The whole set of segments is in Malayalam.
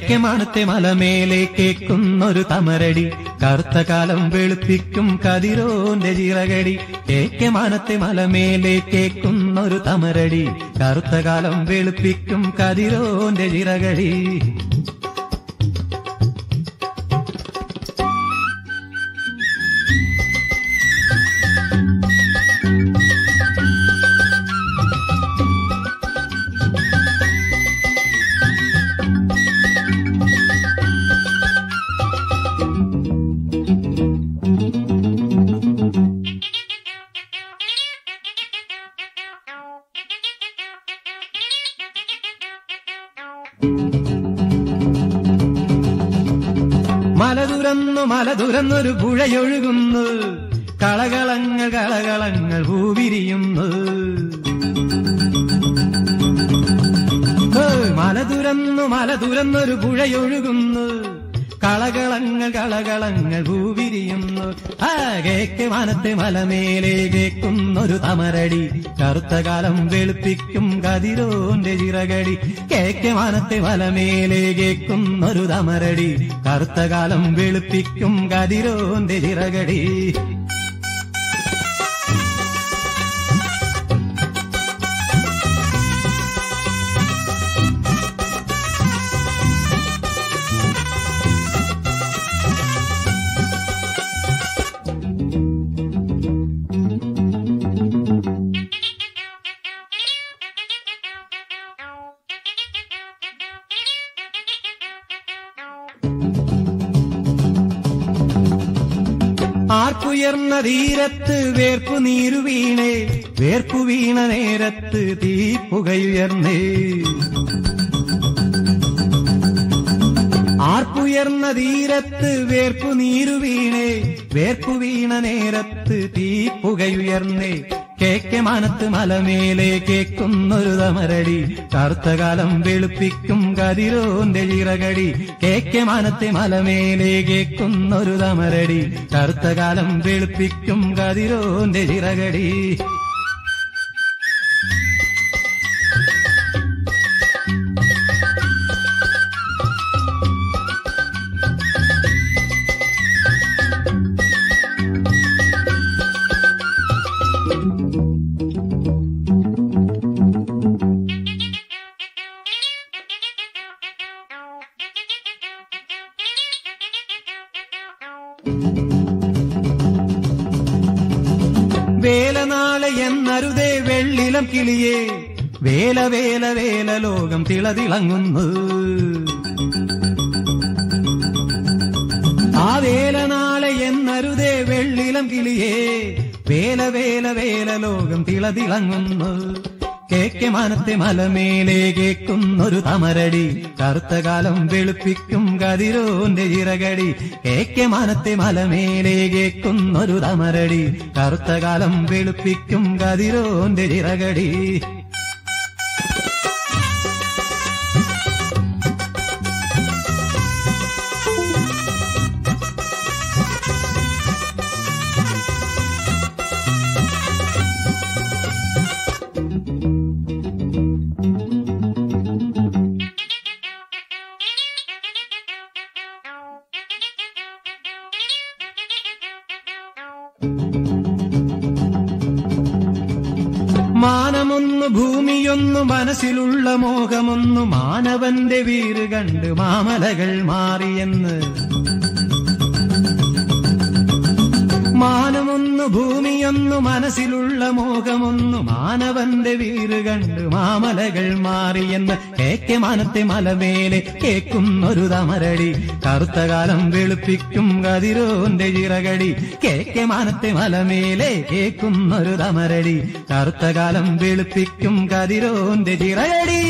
കേക്കെ മണത്തെ മലമേലെ കേക്കുന്നൊരു തമരടി കറുത്ത കാലം വെളുപ്പിക്കും കതിരോന്റെ ചിറകടി കേക്കെ മനത്തെ മലമേലെ കേക്കുന്നൊരു തമരടി കറുത്ത കാലം വെളുപ്പിക്കും കതിരോന്റെ ചിറകടി മല തുറന്നു മല തുറന്നൊരു പുഴയൊഴുകുന്നു കളകളങ്ങൾ കളകളങ്ങൾ പൂവിരിയുന്നു ഹേയ്, മല തുറന്നു മല തുറന്നൊരു പുഴയൊഴുകുന്നു കളകളങ്ങൾ കളകളങ്ങൾ പൂവിരിയുന്നു ആ കേക്ക് മനത്തെ മലമേലെ കേക്കുന്നൊരു തമരടി കറുത്ത കാലം വെളുപ്പിക്കും കതിരോന്റെ ചിറകടി കേക്ക് മനത്തെ മലമേലെ കേക്കുന്നൊരു തമരടി കറുത്ത കാലം വെളുപ്പിക്കും കതിരോന്റെ ചിറകടി ആർക്കുയർന്ന തീരത്ത് വേർപ്പു നീരു വീണേ വേർപ്പു വീണ നേരത്ത് തീപ്പുകയുയർന്നേ ആർപ്പുയർന്ന തീരത്ത് വേർപ്പു നീരു വീണേ വേർപ്പു വീണ നേരത്ത് തീപ്പുകയുയർന്നേ കേക്കെ മനത്ത് മലമേലെ കേക്കുന്നൊരു തമരടി കറുത്ത കാലം വെളുപ്പിക്കും കതിരോന്റെ ചിറകടി കേക്കെ മനത്തെ മലമേലെ കേക്കുന്നൊരു തമരടി കറുത്ത കാലം വെളുപ്പിക്കും കതിരോന്റെ ചിറകടി വേല നാളെ എന്നരുതേ വെള്ളിലം കിളിയേ വേല വേല വേല ലോകം തിളതിളങ്ങുന്നു ആ വേല നാളെ എന്നരുതേ വെള്ളിലം കിളിയേ വേല വേല വേല ലോകം തിളതിളങ്ങുന്നു കേക്കെ മനത്തെ മലമേലെ കേക്കുന്നൊരു തമരടി കറുത്ത കാലം വെളുപ്പിക്കും കതിരോന്റെ ചിറകടി കേക്കെ മനത്തെ മലമേലെ കേക്കുന്നൊരു തമരടി കറുത്ത കാലം വെളുപ്പിക്കും കതിരോന്റെ ചിറകടി മാനമൊന്നു ഭൂമിയൊന്നു മനസ്സിലുള്ള മോഹമൊന്നു മാനവന്റെ വീറ് കണ്ട് മാമലകൾ മാറിയെന്ന് മാനമൊന്നു ഭൂമിയൊന്നു മനസ്സിലുള്ള മോഹമൊന്നു മാനവന്റെ വീറ് കണ്ട് മാമലകൾ മാറിയെന്ന് കേക്കെ മനത്തെ മലമേലെ കേക്കുന്നൊരു തമരടി കറുത്ത കാലം വെളുപ്പിക്കും കതിരോന്റെ ചിറകടി കേക്കെ മനത്തെ മലമേലെ കേക്കുന്നൊരു തമരടി കറുത്ത കാലം വെളുപ്പിക്കും കതിരോന്റെ ചിറകടി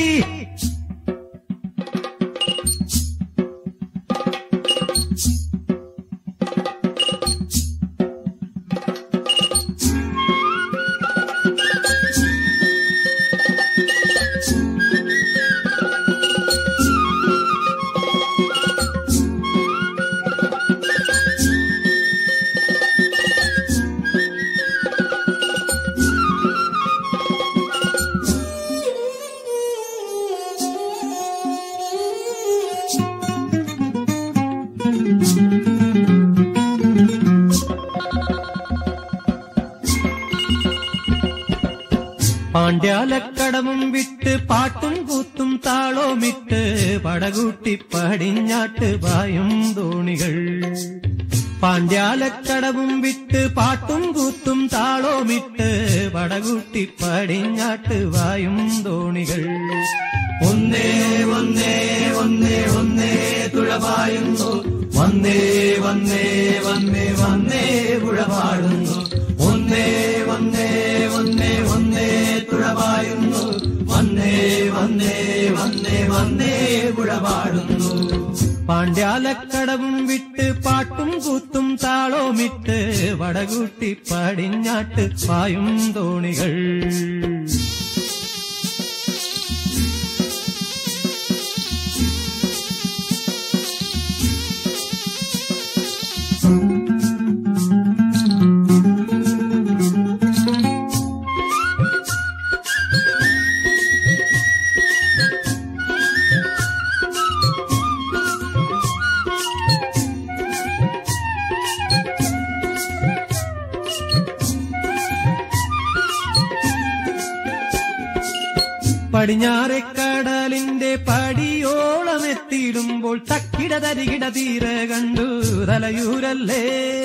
പാണ്ഡ്യാലക്കടവും വിട്ട് പാട്ടും കൂത്തും താളോമിട്ട് പടകൂട്ടി പടിഞ്ഞാട്ട് പായും തോണികൾ പാണ്ഡ്യാലക്കടവും വിട്ട് പാട്ടും കൂത്തും താളോമിട്ട് പടകൂട്ടി പടിഞ്ഞാട്ട് വായും തോണികൾ ഒന്നേ ഒന്നേ ഒന്നേ ഒന്നേ തുഴപായുന്നു വന്നേ വന്നേ വന്നേ വന്നേ പുഴപാടുന്നു ഒന്നേ വന്നേ വന്നേ വന്നേ തുഴപായുന്നു വന്നേ വന്നേ വന്നേ വന്നേ പുഴപാടുന്നു പാണ്ഡ്യാലക്കടവും വിട്ട് പാട്ടും കൂത്തും താളോമിട്ട് വടകൂട്ടി പടിഞ്ഞാട്ട് പായും തോണികൾ പടിഞ്ഞാറെക്കടലിന്റെ പടിയോളമെത്തിയിടുമ്പോൾ തക്കിട തരികിട തീര കണ്ടു തലയൂരല്ലേ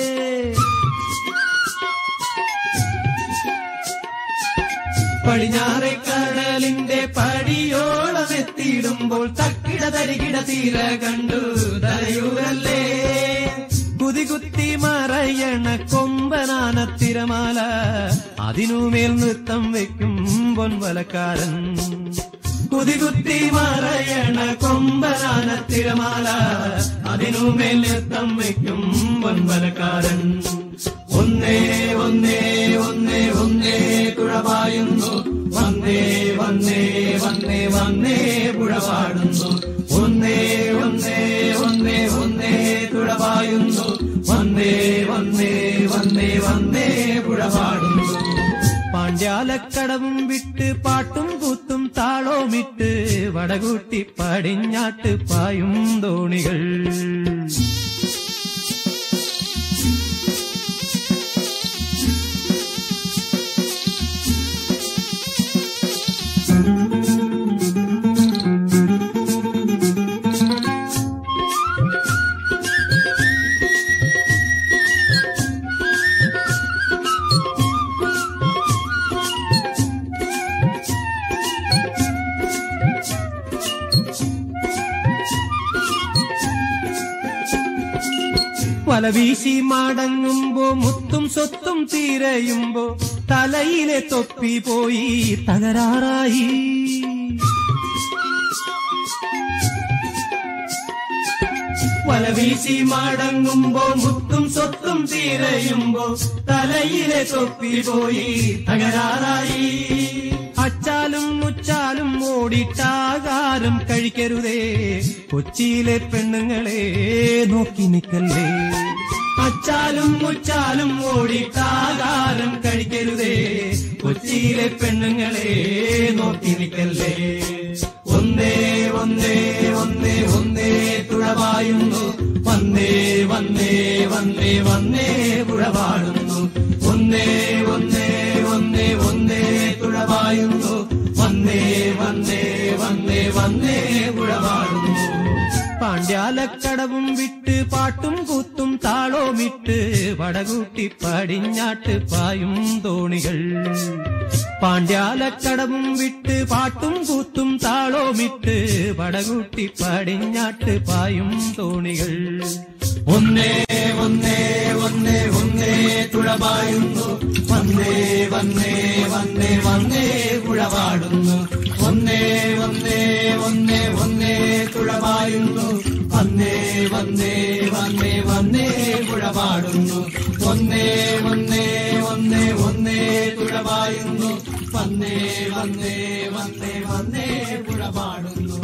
പടിഞ്ഞാറെക്കടലിന്റെ പടിയോളമെത്തിയിടുമ്പോൾ തക്കിട തരികിട തീര കണ്ടു തലയൂരല്ലേ കുതികുത്തി മറയണ കൊമ്പനാന തിരമാല അതിനുമേൽ നൃത്തം വെക്കും പൊൻവലക്കാരൻ കുതികുത്തി മറയണ കൊമ്പനാന തിരമാല അതിനുമേൽ നൃത്തം വെക്കും പൊൻവലക്കാരൻ ഒന്നേ ഒന്നേ ഒന്നേ ഒന്നേ തുഴപായുന്നു വന്നേ വന്നേ വന്നേ വന്നേ പുഴപാടുന്നു ഒന്നേ ഒന്നേ ഒന്നേ ഒന്നേ തുഴപായുന്നു വന്നേ വന്നേ വന്നേ വന്നേ പുഴപാടുന്നു പാണ്ഡ്യാലക്കടവും വിട്ട് പാട്ടും കൂത്തും താളോമിട്ട് വടകൂട്ടി പടിഞ്ഞാട്ട് പായും തോണികൾ വല വീശി മടങ്ങുമ്പോ മുത്തും സ്വത്തും തീരയുമ്പോ തലയിലെ തൊപ്പി പോയി തകരാറായി വല വീശി മടങ്ങുമ്പോ മുത്തും സ്വത്തും തീരയുമ്പോ തലയിലെ തൊപ്പി പോയി തകരാറായി അച്ചാലും മുച്ചാലും ഓടിട്ടാകാരം കഴിക്കരുതേ കൊച്ചിയിലെ പെണ്ണുങ്ങളെ നോക്കി നിക്കല്ലേ അച്ചാലും മുച്ചാലും ഓടിട്ടാകാരം കഴിക്കരുതേ കൊച്ചിയിലെ പെണ്ണുങ്ങളെ നോക്കി നിക്കല്ലേ ഒന്നേ ഒന്നേ ഒന്നേ ഒന്നേ തുഴപായുന്നു വന്നേ വന്നേ വന്നേ വന്നേ പുഴപാടുന്നു ഒന്നേ ഒന്നേ ഒന്നേ ഒന്നേ തുഴപായുന്നു വന്നേ വന്നേ വന്നേ വന്നേ പുഴപാടുന്നു പാണ്ഡ്യാലക്കടവും വിട്ട് പാട്ടും കൂത്തും താളോമിട്ട് വടകൂട്ടി പടിഞ്ഞാട്ട് പായും തോണികൾ പാണ്ഡ്യാലക്കടവും വിട്ട് പാട്ടും കൂത്തും താളോമിട്ട് വടകൂട്ടി പടിഞ്ഞാട്ട് പായും തോണികൾ ഒന്നേ ഒന്നേ ഒന്നേ ഒന്നേ തുഴപായുന്നു വന്നേ വന്നേ വന്നേ വന്നേ പുഴപാടുന്നു ഒന്നേ ഒന്നേ ഒന്നേ ഒന്നേ തുഴപായുന്നു വന്നേ വന്നേ വന്നേ വന്നേ പുഴപാടുന്നു ഒന്നേ ഒന്നേ ഒന്നേ ഒന്നേ തുഴപായുന്നു വന്നേ വന്നേ വന്നേ വന്നേ പുഴപാടുന്നു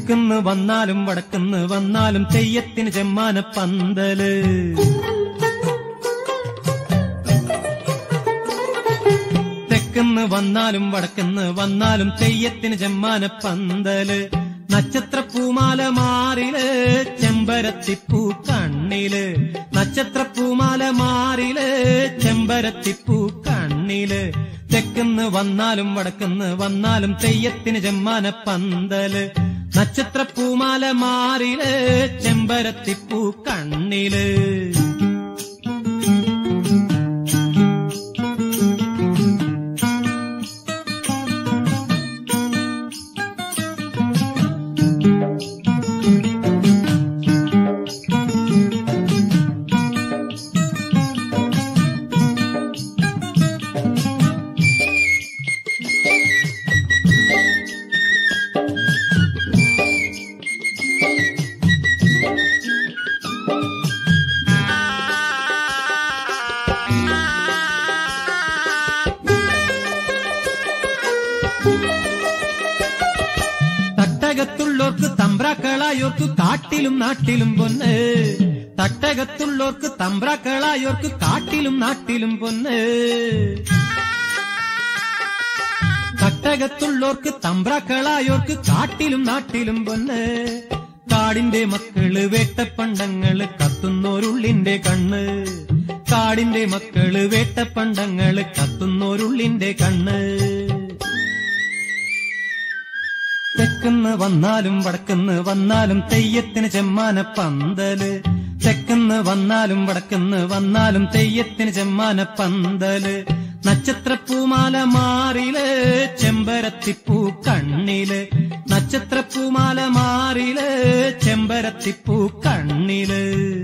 തെക്കുന്ന് വന്നാലും വടക്കുന്ന് വന്നാലും തെയ്യത്തിന് ചെമ്മാന പന്തല് തെക്കുന്ന് വന്നാലും വടക്കുന്ന് വന്നാലും തെയ്യത്തിന് ചെമ്മാന പന്തല് നക്ഷത്ര പൂമാല മാറില് ചെമ്പരത്തിപ്പൂ കണ്ണില് നക്ഷത്ര പൂമാല മാറില് ചെമ്പരത്തിപ്പൂ കണ്ണില് തെക്കുന്ന് വന്നാലും വടക്കുന്ന് വന്നാലും തെയ്യത്തിന് ചെമ്മാന പന്തല് നക്ഷത്ര പൂമാല മാറില് ചെമ്പരത്തിപ്പൂ കണ്ണില് തട്ടകത്തുള്ളോർക്ക് തമ്പ്രാക്കളായോർക്ക് കാട്ടിലും നാട്ടിലും പൊന്ന് തട്ടകത്തുള്ളോർക്ക് തമ്പ്രാക്കളായോർക്ക് കാട്ടിലും നാട്ടിലും പൊന്ന് തട്ടകത്തുള്ളോർക്ക് തമ്പ്രാക്കളായോർക്ക് കാട്ടിലും നാട്ടിലും പൊന്ന് കാടിന്റെ മക്കള് വേട്ടപ്പണ്ടങ്ങള് കത്തുന്നോരുള്ളിന്റെ കണ്ണ് കാടിന്റെ മക്കള് വേട്ടപ്പണ്ടങ്ങള് കത്തുന്നോരുള്ളിന്റെ കണ്ണ് തെക്കുന്ന് വന്നാലും വടക്കുന്ന് വന്നാലും തെയ്യത്തിന് ചെമ്മാന പന്തല് തെക്കുന്ന് വന്നാലും വടക്കുന്ന് വന്നാലും തെയ്യത്തിന് ചെമ്മാന പന്തല് നക്ഷത്രപ്പൂമാല മാറില് ചെമ്പരത്തിപ്പൂ കണ്ണില് നക്ഷത്രപ്പൂമാല മാറില് ചെമ്പരത്തിപ്പൂ കണ്ണില്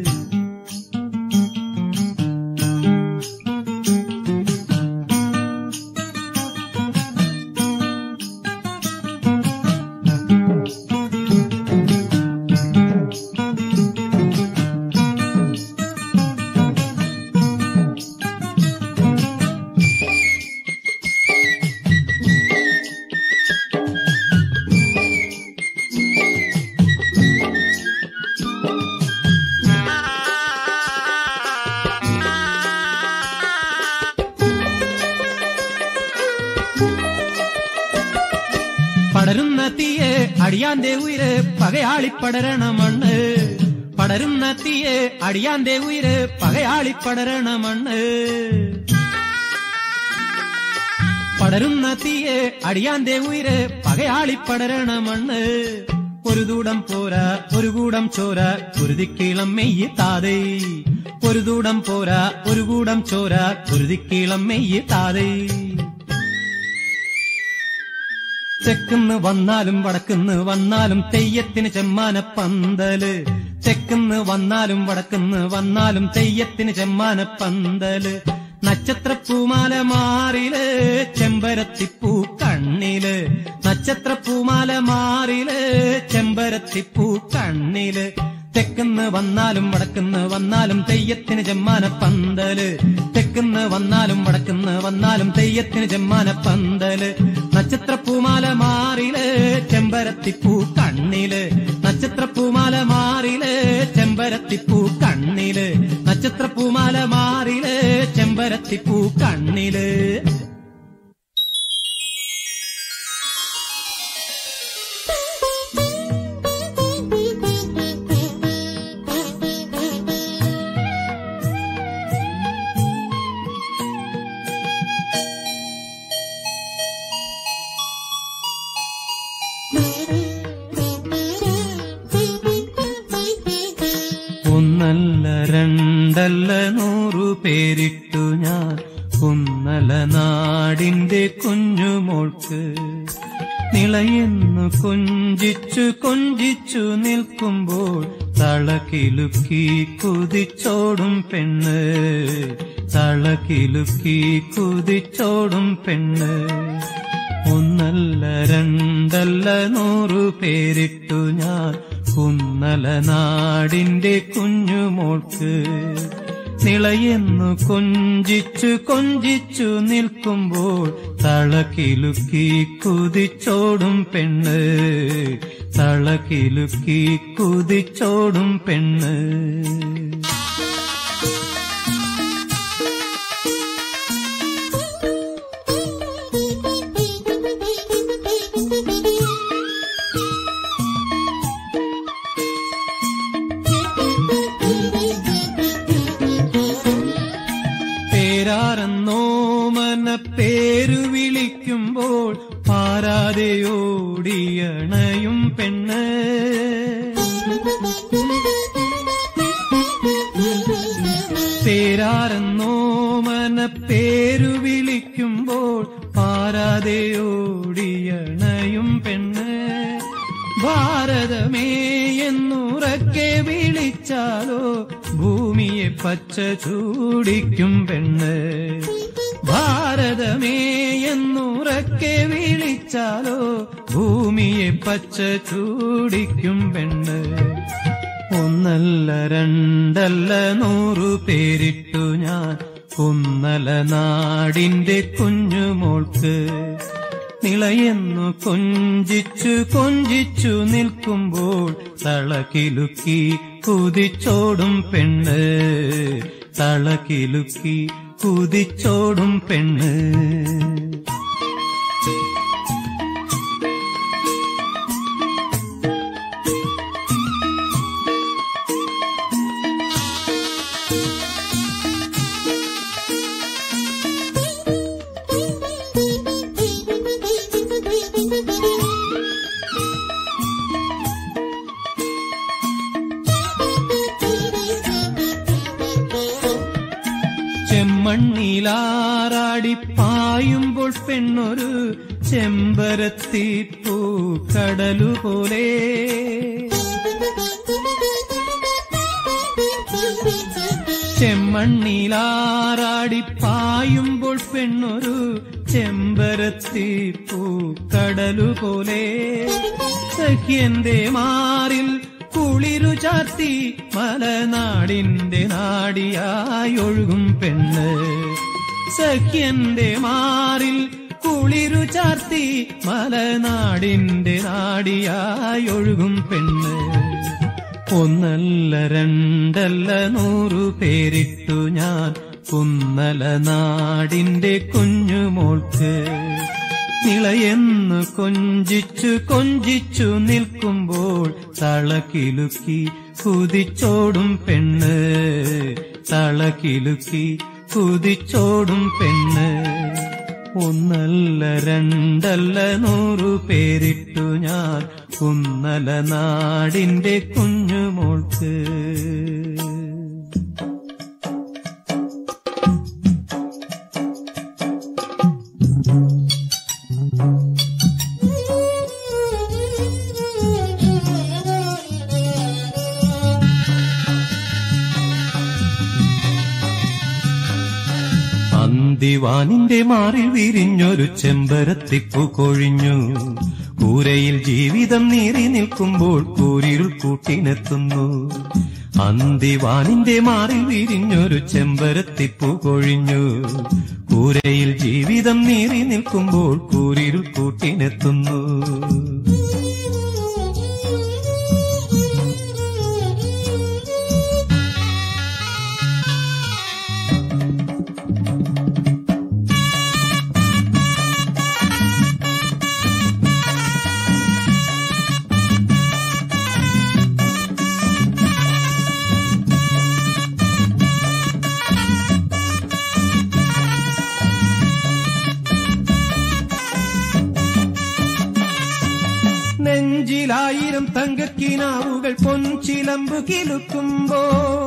പടരുന്ന തീയെ അടിയാന്റെ ഉയര് പകയാളി പടരണ മണ്ണ് പടരുന്ന തീയെ അടിയാന്റെ ഉയര് പകയാളി പടരണ മണ്ണ് പടരുന്ന തീയെ അടിയാന്റെ ഉയര് പകയാളി പടരണ മണ്ണ് ഒരു ദൂടം പോരാ ഒരു കൂടം ചോര കുരുതിക്കീളം മെയ്യ് താതേ ഒരു ദൂടം പോരാ ഒരു കൂടം ചോര കുരുതിക്കീളം മെയ്യ് താതേ തെക്കുന്ന് വന്നാലും വടക്കുന്ന് വന്നാലും തെയ്യത്തിന് ചെമ്മാന പന്തല് തെക്കുന്ന് വന്നാലും വടക്കുന്ന് വന്നാലും തെയ്യത്തിന് ചെമ്മാന പന്തല് നക്ഷത്രപ്പൂമാല മാറില് ചെമ്പരത്തിപ്പൂ കണ്ണില് നക്ഷത്രപ്പൂമാല മാറില് ചെമ്പരത്തിപ്പൂ കണ്ണില് തെക്കുന്ന് വന്നാലും വടക്കുന്ന് വന്നാലും തെയ്യത്തിന് ചെമ്മാന പന്തല് തെക്കുന്ന് വന്നാലും വടക്കുന്ന് വന്നാലും തെയ്യത്തിന് ചെമ്മാന പന്തല് നക്ഷത്രപ്പൂമാല മാറില് ചെമ്പരത്തിപ്പൂ കണ്ണില് നക്ഷത്രപ്പൂമാല മാറില് ചെമ്പരത്തിപ്പൂ കണ്ണില് നക്ഷത്രപ്പൂമാല മാറില് ചെമ്പരത്തിപ്പൂ കണ്ണില് ഒന്നല്ല രണ്ടല്ല നൂറു പേരിട്ടു ഞാൻ കുന്നല നാടിന്റെ കുഞ്ഞുമോൾക്ക് നിളയെന്നു കൊഞ്ചിച്ചു കൊഞ്ചിച്ചു നിൽക്കുമ്പോൾ തളകിലുക്കി കുതിച്ചോടും പെണ്ണ് തളകിലുക്കി കുതിച്ചോടും പെണ്ണ് ഒന്നല്ല രണ്ടല്ല നൂറു പേരിട്ടു ഞാൻ കുന്നല നാടിന്റെ കുഞ്ഞുമോൾക്ക് നിളയെന്നു കൊഞ്ചിച്ചു കൊഞ്ചിച്ചു നിൽക്കുമ്പോൾ തളകിലുക്കി കുതിച്ചോടും പെണ്ണ് തളകിലുക്കി കുതിച്ചോടും പെണ്ണ് പേരാരെന്നോ മന പേരു വിളിക്കുമ്പോൾ പാരാതെയോടിയണയും പെണ്ണ് പേരാരെന്നോ മന പേരു വിളിക്കുമ്പോൾ പാരാതെയോടിയണയും പെണ്ണ് ഭാരതമേ എന്നുറക്കെ വിളിച്ചാലോ ഭൂമിയെ പച്ച ചൂടിക്കും പെണ്ണ് ഭാരതമേ എന്നുറക്കെ വിളിച്ചാലോ ഭൂമിയെ പച്ച ചൂടിക്കും പെണ്ണ് ഒന്നല്ല രണ്ടല്ല നൂറു പേരിട്ടു ഞാൻ കുന്നല നാടിന്റെ കുഞ്ഞുമോൾക്ക് നിളയെന്നു കൊഞ്ചിച്ചു കൊഞ്ചിച്ചു നിൽക്കുമ്പോൾ തളകിലുക്കി കുതിച്ചോടും പെണ്ണ് തളകിലുക്കി കുതിച്ചോടും പെണ്ണ് ചെമ്മണ്ണിലാറാടി പായുമ്പോൾ പെണ്ണൊരു ചെമ്പരത്തി പൂക്കടലു പോലെ ചെമ്മണ്ണിലാറാടി പായുമ്പോൾ പെണ്ണൊരു ചെമ്പരത്തി പൂക്കടലു പോലെ സഖ്യന്റെ മാറിൽ കുളിരു ചാത്തി മലനാടിന്റെ നാടിയായി ഒഴുകും പെണ്ണ് സഖ്യന്റെ മാറിൽ കുളിരു ചാർത്തി മലനാടിന്റെ നാടിയായി ഒഴുകും പെണ്ണ് ഒന്നല്ല രണ്ടല്ല നൂറു പേരിട്ടു ഞാൻ കുന്നല നാടിന്റെ കുഞ്ഞുമോൾക്ക് നിളയെന്നു കൊഞ്ചിച്ചു കൊഞ്ചിച്ചു നിൽക്കുമ്പോൾ തളകിലുക്കി കുതിച്ചോടും പെണ്ണ് തളകിലുക്കി കുതിച്ചോടും പെണ്ണ് ഒന്നല്ല രണ്ടല്ല നൂറു പേരിട്ടു ഞാൻ കുന്നല നാടിന്റെ കുഞ്ഞുമോൾക്ക് അന്തിവാനിന്റെ മാറിൽ വിരിഞ്ഞൊരു ചെമ്പരത്തിപ്പു കൊഴിഞ്ഞു കൂരയിൽ ജീവിതം നീറി നിൽക്കുമ്പോൾ കൂരിരുൾ കൂട്ടിനെത്തുന്നു അന്തിവാനിന്റെ മാറിൽ വിരിഞ്ഞൊരു ചെമ്പരത്തിപ്പു കൊഴിഞ്ഞു കൂരയിൽ ജീവിതം നീറി നിൽക്കുമ്പോൾ കൂരിരുൾ കൂട്ടിനെത്തുന്നു നെഞ്ചിലായിരം തങ്കക്കിനാവുകൾ പൊൻചിലമ്പു കിലുക്കുമ്പോൾ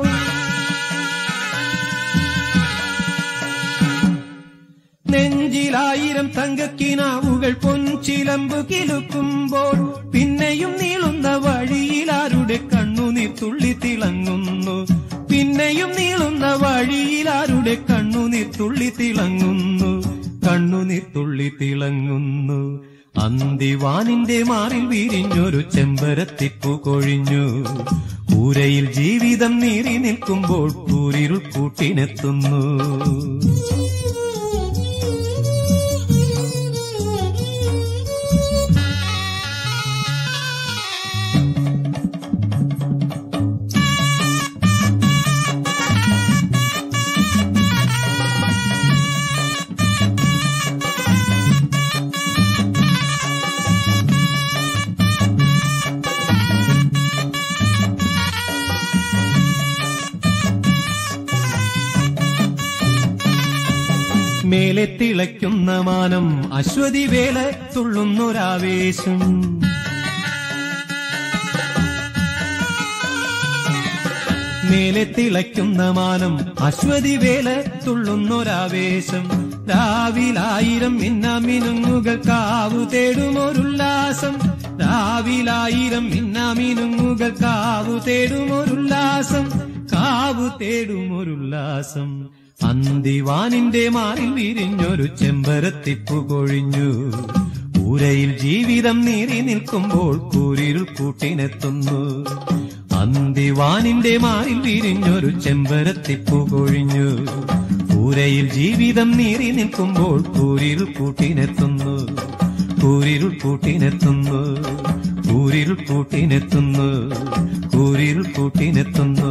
നെഞ്ചിലായിരം തങ്കക്കിനാവുകൾ പൊൻചിലമ്പു കിലുക്കുമ്പോൾ പിന്നെയും നീളുന്ന വഴിയിൽ ആരുടെ കണ്ണുനീർ തുള്ളി തിളങ്ങുന്നു പിന്നെയും നീളുന്ന വഴിയിൽ ആരുടെ കണ്ണുനീർ തുള്ളി തിളങ്ങുന്നു കണ്ണുനീർ തുള്ളി തിളങ്ങുന്നു അന്തിവാനിന്റെ മാറിൽ വിരിഞ്ഞൊരു ചെമ്പരത്തിപ്പു കൊഴിഞ്ഞു കൂരയിൽ ജീവിതം നീറി നിൽക്കുമ്പോൾ കൂരിരുൾ കൂട്ടിനെത്തുന്നു മേലെ തിളയ്ക്കുന്ന മാനം അശ്വതി വേല തുള്ളുന്നൊരാവേശം മേലെ തിളയ്ക്കുന്ന മാനം അശ്വതി വേല തുള്ളുന്നൊരാവേശം രാവിലായിരം മിന്നാമിനുങ്ങുകൾ കാവു തേടുമൊരുല്ലാസം രാവിലായിരം മിന്നാമിനുങ്ങുകൾ കാവു തേടുമൊരുല്ലാസം കാവു തേടുമൊരുല്ലാസം അന്തിവാനിന്റെ മാറിൽ വിരിഞ്ഞൊരു ചെമ്പരത്തിപ്പു കൊഴിഞ്ഞു ഊരയിൽ ജീവിതം നീറി നിൽക്കുമ്പോൾ കൂരിരുൾ കൂട്ടിനെത്തുന്നു അന്തിവാനിന്റെ മാറിൽ വിരിഞ്ഞൊരു ചെമ്പരത്തിപ്പു കൊഴിഞ്ഞു ഊരയിൽ ജീവിതം നീറി നിൽക്കുമ്പോൾ കൂരിരുൾ കൂട്ടിനെത്തുന്നു കൂരിരുൾ കൂട്ടിനെത്തുന്നു കൂരിരുൾ കൂട്ടിനെത്തുന്നു കൂരിരുൾ കൂട്ടിനെത്തുന്നു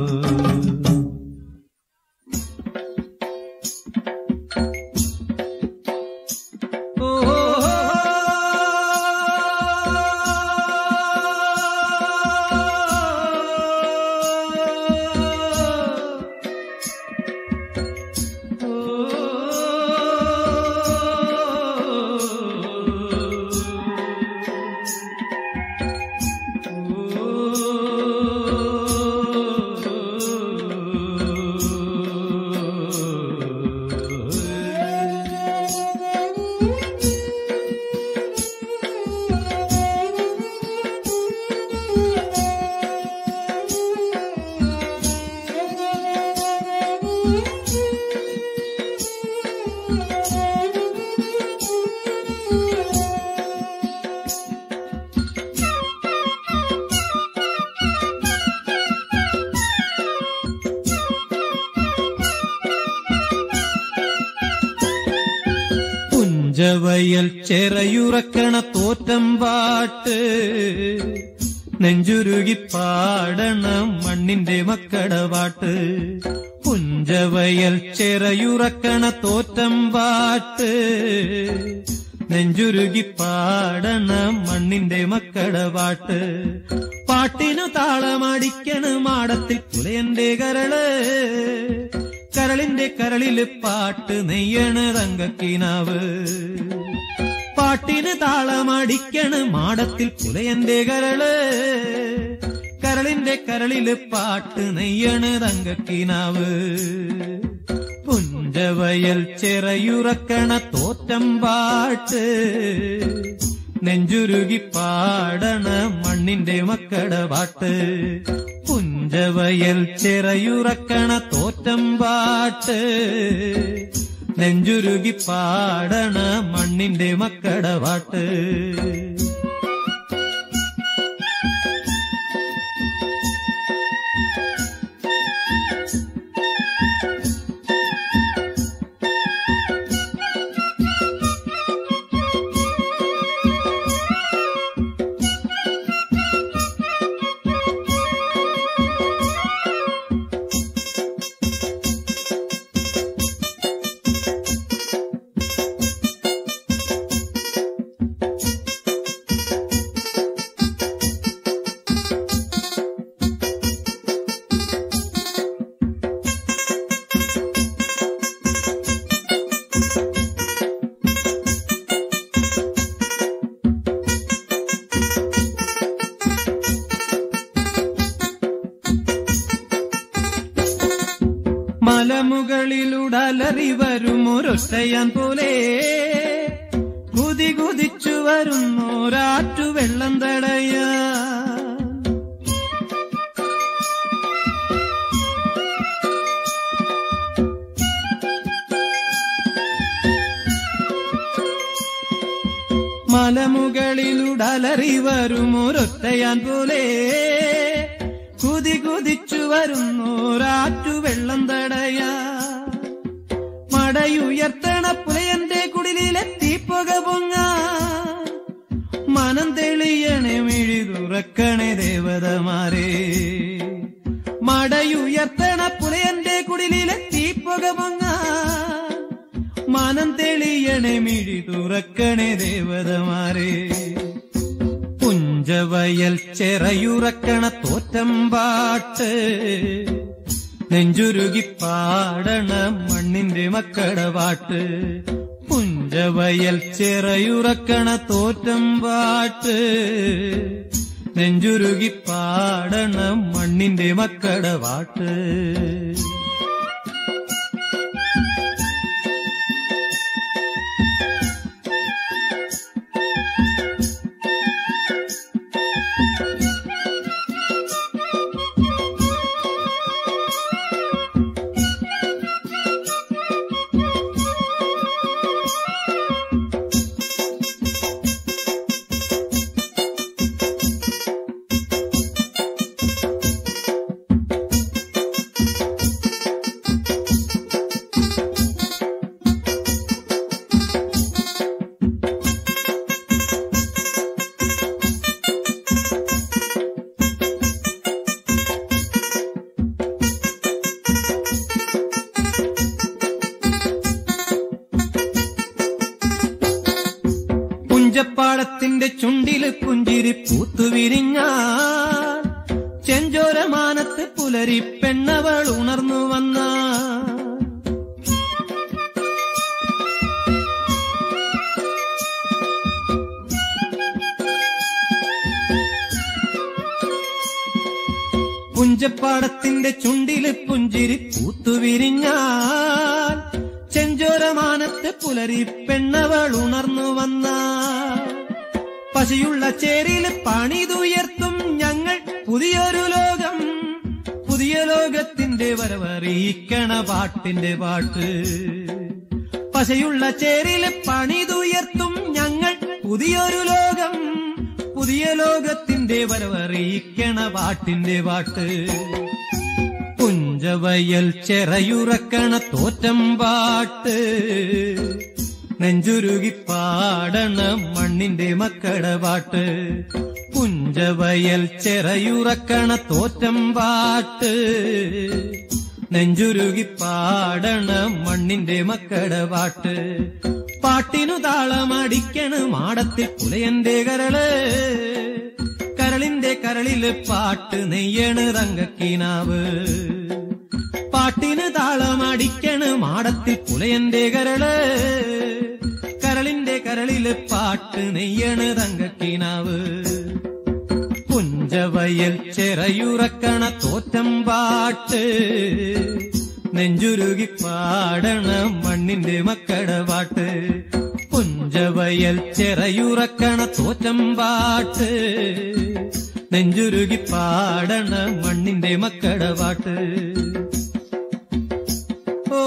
പുഞ്ചവയൽ ചെറയുറക്കണ തോറ്റം പാട്ട് നെഞ്ചുരുകി പാടണം മണ്ണിന്റെ മക്കട പാട്ട് പുഞ്ചവയൽ ചെറയുറക്കണ തോറ്റം പാട്ട് നെഞ്ചുരുകി പാടണം മണ്ണിന്റെ മക്കട പാട്ട് പാട്ടിനു താളമടിക്കണ് മാടത്തിൽ പുലയന്റെ കരള് കരളിന്റെ കരളില് പാട്ട് നെയ്യണ് തങ്കക്കിനാവ് പാട്ടിന് താളമടിക്കണ് മാടത്തിൽ പുലയന്റെ കരള് കരളിന്റെ കരളില് പാട്ട് നെയ്യണ് തങ്കക്കിനാവ് പുഞ്ചവയൽ ചെറയുറക്കണ തോറ്റം പാട്ട് നെഞ്ചുരുകി പാടണ മണ്ണിന്റെ മക്കട പാട്ട് പുഞ്ചവയൽ ചെറയുറക്കണ തോറ്റം പാട്ട് നെഞ്ചുരുകി പാടണ മണ്ണിന്റെ മക്കട പാട്ട് മലമുകളിലുടലറി വരുമൊരൊറ്റയാൻ പോലെ കുതി കുതിച്ചു വരുന്നോരാറ്റു വെള്ളം തടയാ മലമുകളിലുടലറി വരുമൊരൊറ്റയാൻ പോലെ കുതി കുതിച്ചു വരുന്നോരാറ്റു വെള്ളം തടയാ മടയുയർത്തണ പുലയന്റെ കുടിലെത്തി പുക പൊങ്ങ മനം തെളിയണേ മിഴി തുറക്കണേ ദേവതമാരെ മടയുയർത്തണ പുലയന്റെ കുടിലെത്തി പുക പൊങ്ങ മനം തെളിയണേ മിഴി തുറക്കണേ ദേവതമാരെ പുഞ്ചവയൽ ചെറയുറക്കണ തോറ്റം പാട്ട് നെഞ്ചുരുകി പാടണ മണ്ണിന്റെ മക്കട പാട്ട് പുഞ്ചവയൽ ചിറയുറക്കണ തോറ്റം പാട്ട് നെഞ്ചുരുകി പാടണ മണ്ണിന്റെ മക്കട പാട്ട് പുഞ്ചപ്പാടത്തിന്റെ ചുണ്ടില് പുഞ്ചിരി പൂത്തുവിരിഞ്ഞാൽ ചെഞ്ചോരമാനത്ത് പുലരി പെണ്ണവൾ ഉണർന്നു വന്ന പുഞ്ചപ്പാടത്തിന്റെ ചുണ്ടില് പുഞ്ചിരി പൂത്തുവിരിഞ്ഞാൽ ചെഞ്ചോരമാനത്ത് പുലരി പെണ്ണവൾ ഉണർന്നു വന്ന പശയുള്ള ചേരില് പണിതുയർത്തും ഞങ്ങൾ പുതിയൊരു ലോകം പുതിയ ലോകത്തിന്റെ വരവറിയിക്കണ പാട്ടിന്റെ പാട്ട് പശയുള്ള ചേരില് പണിതുയർത്തും ഞങ്ങൾ പുതിയൊരു ലോകം പുതിയ ലോകത്തിന്റെ വരവറിയിക്കണ പാട്ടിന്റെ പാട്ട് പുഞ്ചവയൽ ചെറയുറക്കണ തോറ്റം പാട്ട് നെഞ്ചുരുകി പാടണ മണ്ണിന്റെ മക്കട പാട്ട് പുഞ്ചവയൽ ചെറയുറക്കണ തോറ്റം പാട്ട് നെഞ്ചുരുകി പാടണ മണ്ണിന്റെ മക്കട പാട്ട് പാട്ടിനു താളമടിക്കണ മാടത്തിൽ പുലയന്റെ കരള് കരളിന്റെ കരളില് പാട്ട് നെയ്യണ് തങ്കക്കിനാവ് പാട്ടിന് താളമടിക്കണ് മാടത്തിൽ പുലയന്റെ കരള് കരളിന്റെ കരളില് പാട്ട് നെയ്യണ് തങ്കക്കിനാവ് പുഞ്ചവയൽ ചെറയുറക്കണ തോറ്റം പാട്ട് നെഞ്ചുരുകി പാടണ മണ്ണിന്റെ മക്കട പാട്ട് പുഞ്ചവയൽ ചെറയുറക്കണ തോറ്റം പാട്ട് നെഞ്ചുരുകി പാടണ മണ്ണിന്റെ മക്കട പാട്ട് ഓ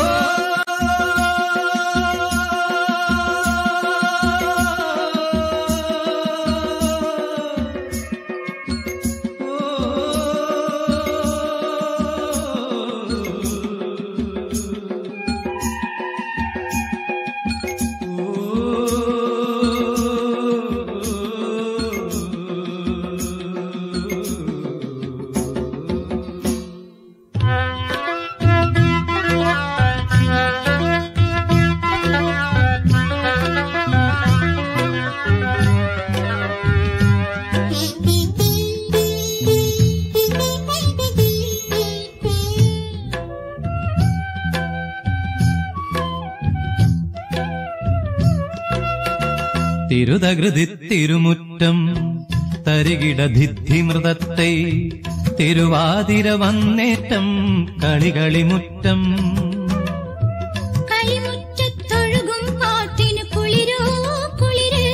തിരുതകൃതി തിരുമുറ്റം തരികിടധിമൃതത്തെ തിരുവാതിര വന്നേറ്റം കളികളിമുറ്റം കളിമുറ്റത്തൊഴുകും പാട്ടിന് കുളിരോ കുളിര്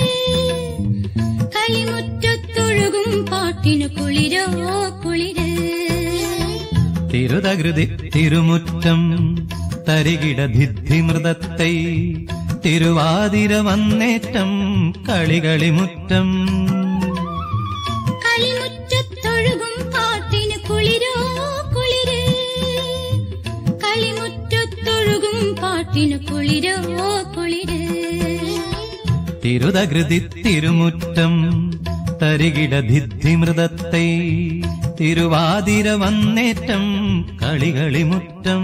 കളിമുറ്റത്തൊഴുകും പാട്ടിന് കുളിരോ കുളിര് തിരുതകൃതി തിരുമുറ്റം തരികിടധിമൃതത്തെ തിരുവാതിര വന്നേറ്റം കളികളിമുറ്റം കളിമുറ്റത്തൊഴുകും പാട്ടിന് കുളിരോ കുളിര് കളിമുറ്റത്തൊഴുകും പാട്ടിന് കുളിരോ കുളിര് തിരുതകൃതി തിരുമുറ്റം തരികിടധിമൃതത്തെ തിരുവാതിര വന്നേറ്റം കളികളിമുറ്റം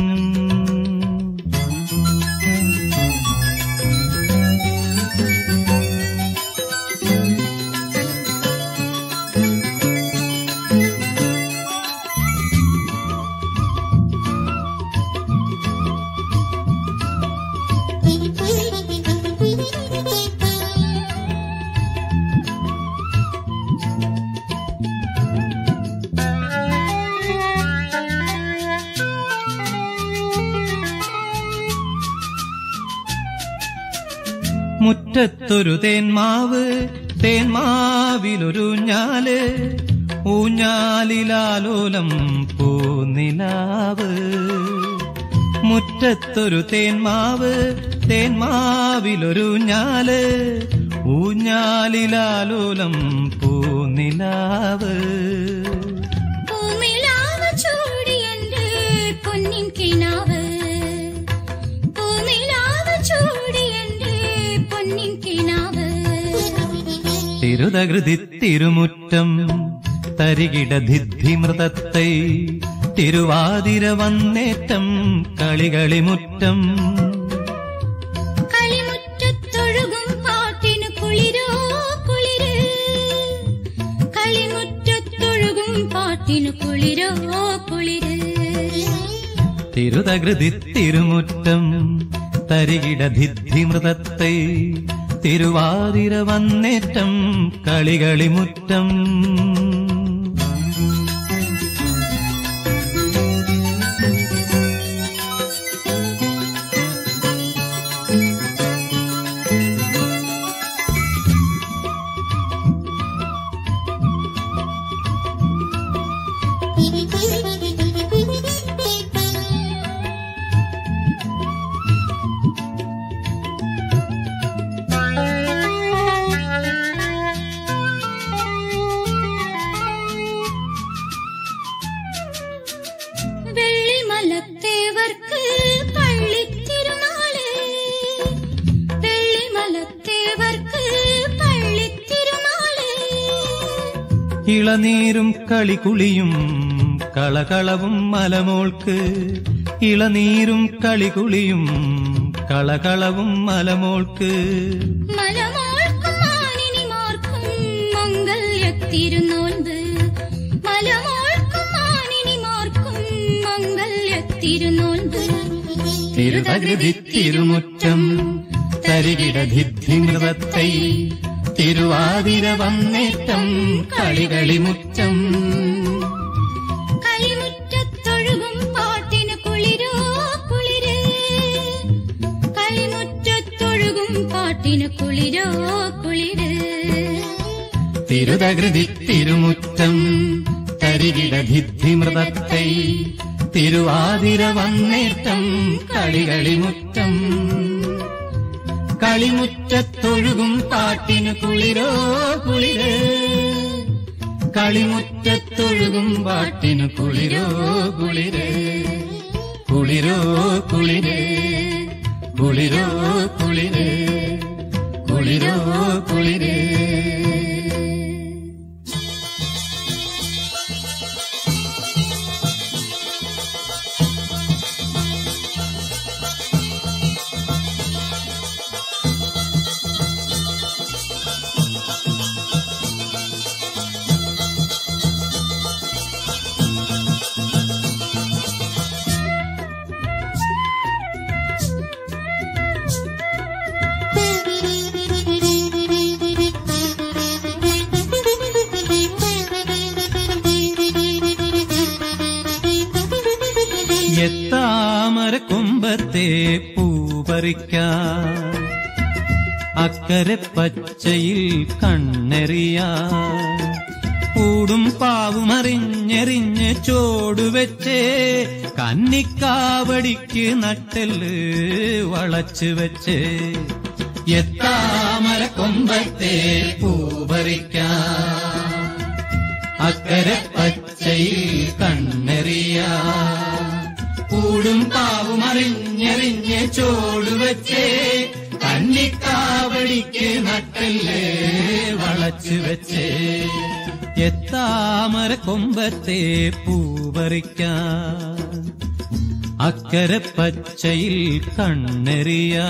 മുറ്റത്തൊരു തേന്മാവ് തേന്മാവിലൊരു ഞാല് ഊഞ്ഞാലിലാലോലം പൂനിലാവ് മുറ്റത്തൊരു തേന്മാവ് തേന്മാവിലൊരു ഞാല് ഊഞ്ഞാലിലാലോലം പൂനിലാവ് പൂനിലാവ് ചൂടിയെന്റെ പൊന്നിൻ കിനാവ് പൂനിലാവ് ചൂടിയെന്റെ പൊന്നിൻ കിനാവ് തിരുതകൃതി തിരുമുറ്റം തരികിട ധിദ്ധിമൃതത്തെ തിരുവാതിര വന്നേറ്റം കളികളിമുറ്റം കളിമുറ്റത്തൊഴുകും പാട്ടിന് കുളിരോ കുളിര് കളിമുറ്റത്തൊഴുകും പാട്ടിന് കുളിരോ കുളിര് തിരുതകൃതി തിരുമുറ്റം തരികിട ധിദ്ധിമൃതത്തെ തിരുവാതിര വന്നേറ്റം കളികളിമുറ്റം വെള്ളിമലത്തേവർക്ക് പള്ളിത്തിരുനാള് വെള്ളിമലത്തേവർക്ക് പള്ളിത്തിരുനാള് ഇളനീരും കളികുളിയും കളകളവും മലമോൾക്ക് ഇളനീരും കളികുളിയും കളകളവും മലമോൾക്ക് മലമോൾക്കും മാനിനിമാർക്കും മംഗല്യത്തിരുനോൻപ് മലമോൾക്കും മാനിനിമാർക്കും മംഗല്യത്തിരുനോൻപ് തിരുതകൃതി തിരുമുറ്റം തരികിട ധിദ്ധിമൃതത്തെ തിരുവാതിര വന്നേറ്റം കളികളിമുറ്റം കളിമുറ്റത്തൊഴുകും പാട്ടിന് കുളിരോ കുളിര് കളിമുറ്റത്തൊഴുകും പാട്ടിന് കുളിരോ കുളിര് തിരുതകൃതി തിരുമുറ്റം തരികിട ധിദ്ധിമൃതത്തെ തിരുവാതിര വന്നേറ്റം കളികളിമുറ്റം കളിമുറ്റത്തൊഴുകും പാട്ടിന് കുളിരോ കുളിര് കളിമുറ്റത്തൊഴുകും പാട്ടിന് കുളിരോ കുളിര് കുളിരോ കുളിര് കുളിരോ കുളിര് കുളിരോ കുളിര് എത്താമര കുമ്പത്തെ പൂപറിക്കാൻ അക്കരെ പച്ചയിൽ കണ്ണെറിയാൻ കൂടും പാവും അറിഞ്ഞെറിഞ്ഞ് ചോടുവെച്ചേ കന്നിക്കാവടിക്ക് നട്ടെല്ല് വളച്ചു വെച്ചേ എത്താമര കൊമ്പത്തെ പൂപറിക്കാൻ അക്കരെ പച്ചയിൽ കണ്ണെറിയാ കൂടും പാവും അറിഞ്ഞെറിഞ്ഞ് ചോടുവച്ചേ കന്നിക്കാവടിക്ക് നട്ടല്ലേ വളച്ചു വെച്ചേ എത്താമര കൊമ്പത്തെ പൂപറിക്കാൻ അക്കരെ പച്ചയിൽ കണ്ണെറിയാൻ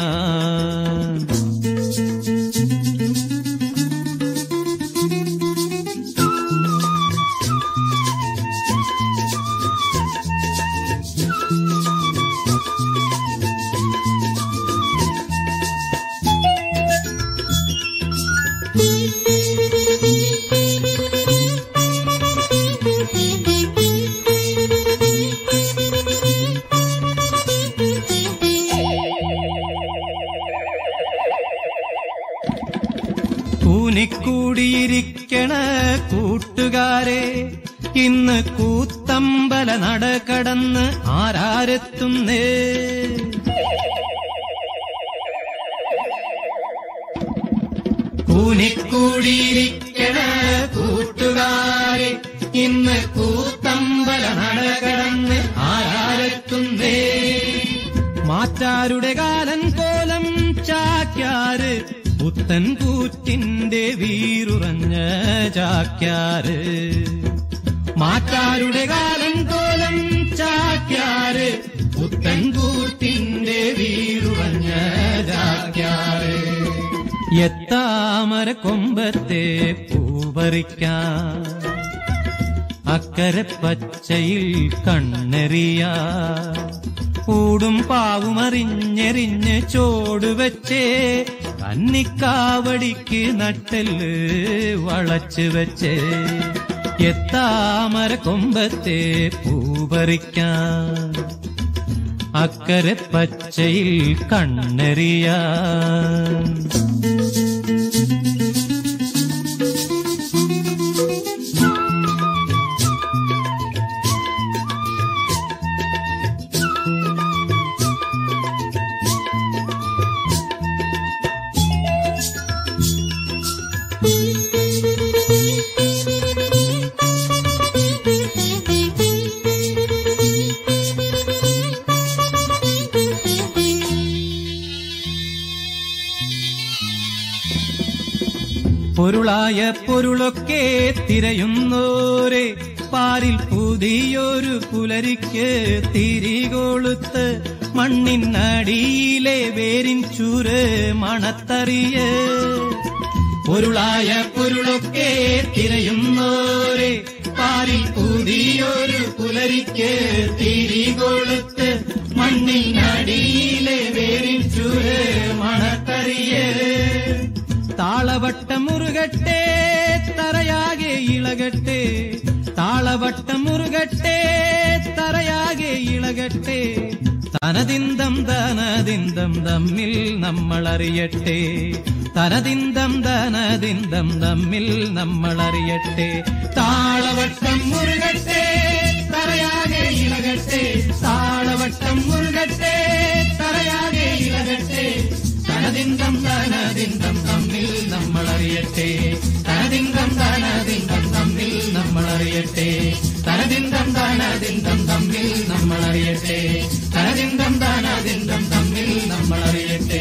കൂനിക്കൂടിയിരിക്കണ കൂട്ടുകാരെ ഇന്ന് കൂത്തമ്പല നട കടന്ന് ആരാരെത്തുന്നേ കൂനിക്കൂടിയിരിക്കണ കൂട്ടുകാരെ ഇന്ന് കൂത്തമ്പല നട കടന്ന് ആരാരെത്തുന്നേ മാറ്റാരുടെ കാലൻ കോലം ചാക്യാര് പുത്തൻ കൂറ്റിന്റെ വീറുറഞ്ഞ ചാക്യാര് മാറ്റാരുടെ കാലൻ കോലം ചാക്യാര് പുത്തൻ കൂറ്റിന്റെ വീറുറഞ്ഞ ചാക്യാര് എത്താമര കൊമ്പത്തെ പൂപറിക്കാൻ അക്കരെ പച്ചയിൽ കണ്ണെറിയ കൂടും പാവുമറിഞ്ഞെറിഞ്ഞ് ചോടുവെച്ചേ കന്നിക്കാവടിക്ക് നട്ടെല്ല് വളച്ചു വെച്ചേ എത്താമര കൊമ്പത്തെ പൂപറിക്കാൻ അക്കരെ പച്ചയിൽ കണ്ണെറിയാൻ പൊരുളായ പൊരുളൊക്കെ തിരയുന്നോരെ പാരിൽ പുതിയൊരു പുലരിക്ക് തിരികൊളുത്ത് മണ്ണിനടിയിലെ വേരിൻ ചൂര് മണത്തറിയ് പൊരുളായ പൊരുളൊക്കെ തിരയുന്നോരെ പാരിൽ പുതിയൊരു പുലരിക്ക് തിരികൊളുത്ത് മണ്ണിനടിയിലെ വേരിൻ ചൂര് മണത്തറിയ് താളവട്ടം മുറുകട്ടെ തറയാകെ ഇളകട്ടെ താളവട്ടം മുറുകട്ടെ തറയാകെ ഇളകട്ടെ തനതിന്തം തനതിന്തം തമ്മിൽ നമ്മൾ അറിയട്ടെ തനതിന്തം തനതിന്തം തമ്മിൽ നമ്മൾ അറിയട്ടെ താളവട്ടം മുറുകട്ടെ തറയാകെ ഇളകട്ടെ താളവട്ടം മുറുകട്ടെ തറയാകെ ഇളകട്ടെ തനതിന്തം തനതിന്തം തമ്മിൽ നമ്മൾ അറിയട്ടെ തനതിന്തം തനതിന്തം തമ്മിൽ നമ്മൾ അറിയട്ടെ തനതിന്തം തനതിന്തം തമ്മിൽ നമ്മൾ അറിയട്ടെ തനതിന്തം തനതിന്തം തമ്മിൽ നമ്മൾ അറിയട്ടെ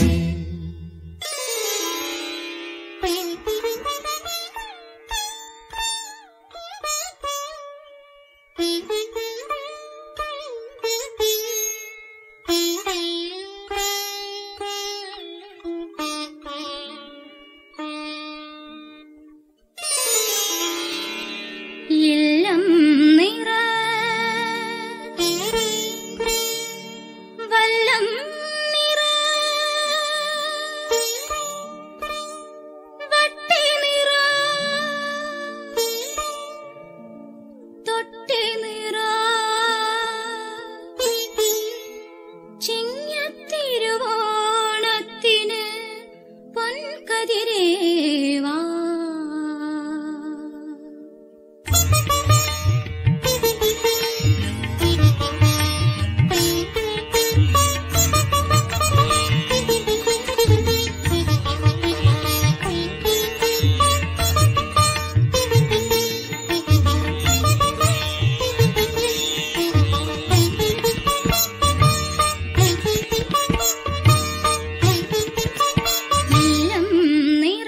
എല്ലാം നിറ വല്ലം നിറ വട്ടി നിറ തൊട്ടി നിറ ചിങ്ങത്തിരുവോണത്തിന് പൊൻകതിരേവാ നീലം നിറ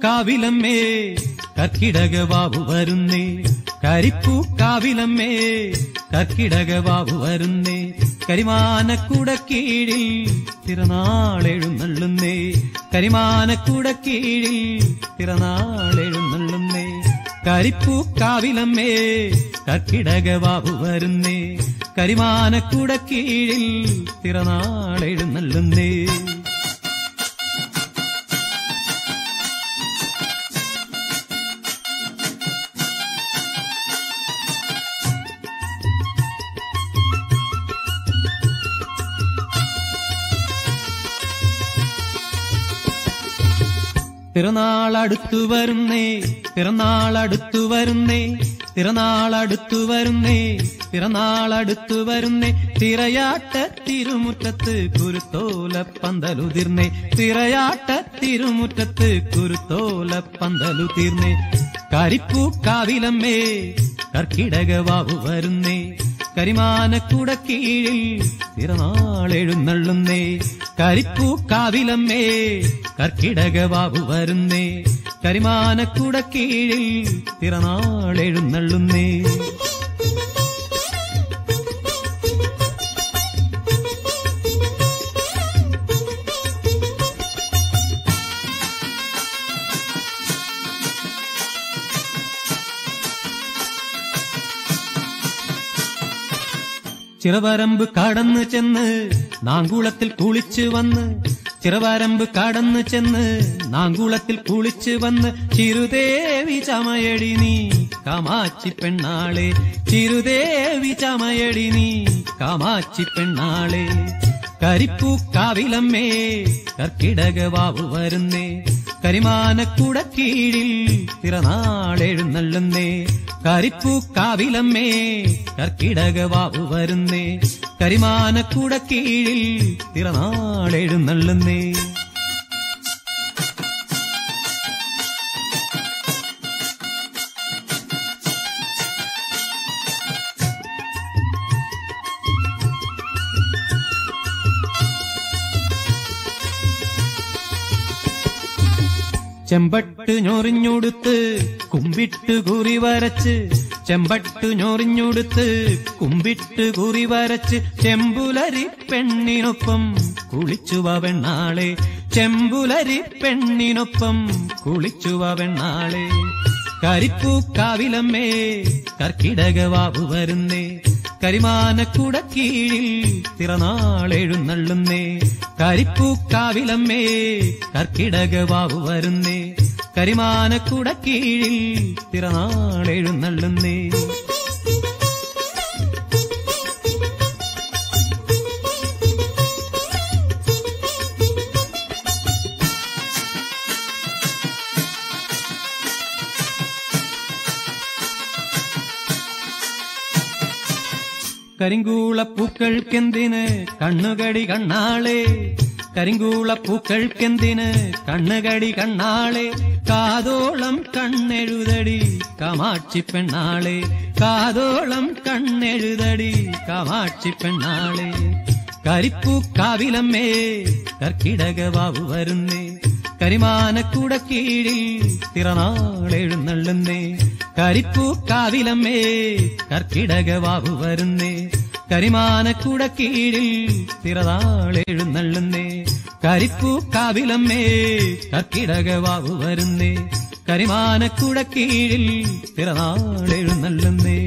കരിപ്പൂക്കാവിലമ്മേ കർക്കിടകവാവു വരുന്നേ കരിപ്പൂക്കാവിലമ്മേ കർക്കിടകവാവു വരുന്നേ കരിമാനക്കുട കീഴിൽ തിറനാളെഴുന്നള്ളുന്നേ കരിമാനക്കുട കീഴിൽ തിറനാളെഴുന്നള്ളുന്നേ കരിപ്പൂക്കാവിലമ്മേ കർക്കിടകവാവു വരുന്നേ കരിമാനക്കുട കീഴിൽ തിറനാളെഴുന്നള്ളുന്നേ പിറന്നാളടുത്തു വരുന്നേ പിറന്നാളടുത്തു വരുന്നേ പിറന്നാളടുത്തു വരുന്നേ പിറന്നാളടുത്തു വരുന്നേ തിറയാട്ട തിരുമുറ്റത്ത് കുരുത്തോല പന്തലുതിർന്നേ തിറയാട്ട തിരുമുറ്റത്ത് കുരുത്തോല പന്തലുതിർന്നേ കരിപ്പൂക്കാവിലമ്മേ കർക്കിടകവാവു വരുന്നേ കരിമാനക്കുട കീഴിൽ തിറനാളെഴുന്നള്ളുന്നേ കരിപ്പൂക്കാവിലമ്മേ കർക്കിടകവാവു വരുന്നേ കരിമാനക്കുട കീഴിൽ തിറനാളെഴുന്നള്ളുന്നേ ചിറവരമ്പ് കടന്നു ചെന്ന് നാങ്കുളത്തിൽ കുളിച്ചു വന്ന് ചിറവരമ്പ് കടന്നു ചെന്ന് നാങ്കുളത്തിൽ കുളിച്ചു വന്ന് ചിരുദേവി ചമയടി നീ കാമാച്ചി പെണ്ണാളെ ചിരുദേവി ചമയടി നീ കാമാച്ചി പെണ്ണാളെ കരിപ്പൂക്കാവിലമ്മേ കർക്കിടകവാവു വരുന്നേ കരിമാനക്കുട കീഴിൽ തിറനാളെഴുന്നള്ളുന്നേ കരിപ്പൂക്കാവിലമ്മേ കർക്കിടകവാവു വരുന്നേ കരിമാനക്കുട കീഴിൽ തിറനാളെഴുന്നള്ളുന്നേ ചെമ്പട്ട് ഞൊറിഞ്ഞുടുത്ത് കുമ്പിട്ട് കുറി വരച്ച് ചെമ്പട്ട് ഞൊറിഞ്ഞുടുത്ത് കുമ്പിട്ട് കുറി വരച്ച് ചെമ്പുലരി പെണ്ണിനൊപ്പം കുളിച്ചുവ വെണ്ണാളെ ചെമ്പുലരി പെണ്ണിനൊപ്പം കുളിച്ചുവ വെണ്ണാളെ കരിപ്പൂക്കാവിലമ്മേ കർക്കിടകവാവു വരുന്നേ കരിമാനക്കുട കീഴിൽ തിറനാളെഴുന്നള്ളുന്നേ കരിപ്പൂക്കാവിലമ്മേ കർക്കിടകവാവു വരുന്നേ കരിമാനക്കുട കീഴിൽ തിറനാളെഴുന്നള്ളുന്നേ കരിങ്കൂളപ്പൂക്കൾക്കെന്തിന് കണ്ണുകടി കണ്ണാളെ കരിങ്കൂളപ്പൂക്കൾക്കെന്തിന് കണ്ണുകടി കണ്ണാളെ കാതോളം കണ്ണെഴുതടി കാമാക്ഷി പെണ്ണാളെ കാതോളം കണ്ണെഴുതടി കാമാക്ഷി പെണ്ണാളെ കരിപ്പൂക്കാവിലമ്മേ കർക്കിടകവാവു വരുന്നേ കരിമാനക്കുട കീഴിൽ തിറനാളെഴുന്നള്ളുന്നേ കരിപ്പൂക്കാവിലമ്മേ കർക്കിടകവാവു വരുന്നേ കരിമാനക്കുട കീഴിൽ തിറനാളെഴുന്നള്ളുന്നേ കരിപ്പൂക്കാവിലമ്മേ കർക്കിടകവാവു വരുന്നേ കരിമാനക്കുട കീഴിൽ തിറനാളെഴുന്നള്ളുന്നേ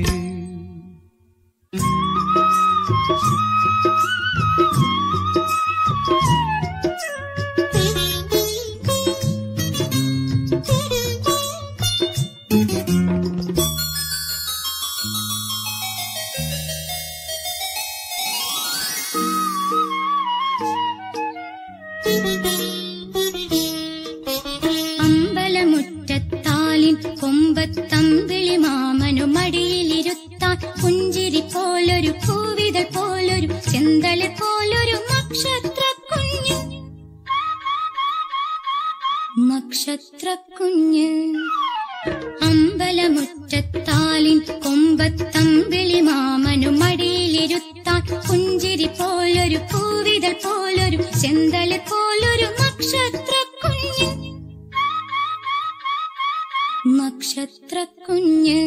അമ്പലമുറ്റത്താലിൻ കൊമ്പത്തമ്പിളി മാമനു മടിയിലിരുത്താൻ പുഞ്ചിരി പോലൊരു പൂവിതൾ പോലൊരു ചെന്തല പോലൊരു നക്ഷത്ര കുഞ്ഞ് നക്ഷത്ര കുഞ്ഞ് അമ്പലമുറ്റത്താലിൻ കൊമ്പത്തമ്പിളി മാമനു മടിയിലിരുത്താൻ പുഞ്ചിരി പോലൊരു പൂവിതൾ പോലൊരു ചെന്തല പോലൊരു നക്ഷത്ര കുഞ്ഞ് നക്ഷത്രക്കുഞ്ഞ്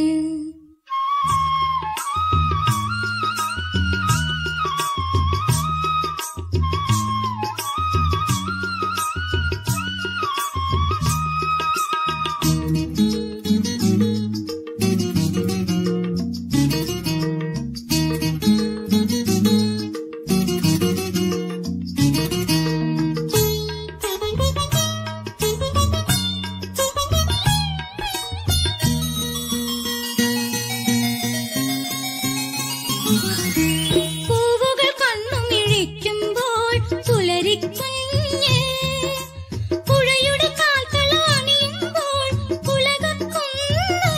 പൂവുകൾ കണ്ണുമിഴിക്കുമ്പോൾ പുലരിക്കുഞ്ഞ് പുഴയുടെ കാൽത്തള അണിയുമ്പോൾ പുളകക്കുന്ന്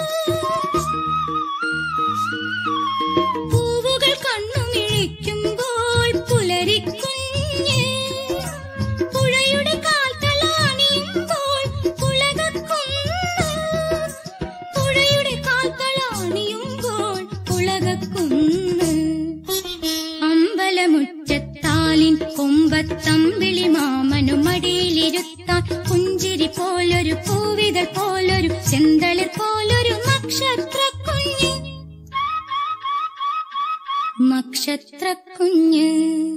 പൂവുകൾ കണ്ണുമിഴിക്കുമ്പോൾ പുലരിക്കുഞ്ഞ് പുഴയുടെ കാൽത്തള അണിയുമ്പോൾ പുളകക്കുന്ന് പുഴയുടെ കാൽത്തള അണിയുമ്പോൾ പുളകക്കുന്ന് അമ്പലമുറ്റത്താലിൻ കൊമ്പത്തമ്പിളി മാമനു മടിയിലിരുത്താൻ പുഞ്ചിരി പോലൊരു പൂവിതൾ പോലൊരു ചെന്തളിർ പോലൊരു നക്ഷത്രക്കുഞ്ഞ് നക്ഷത്രക്കുഞ്ഞ്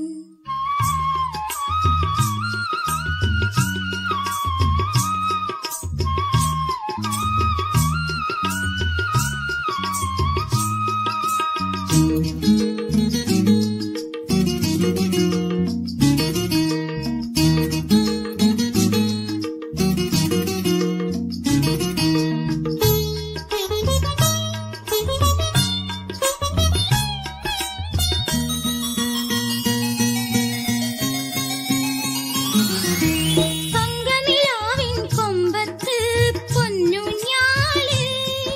തങ്കനിലാവിൻ കൊമ്പത്ത് പൊന്നൂഞ്ഞാല്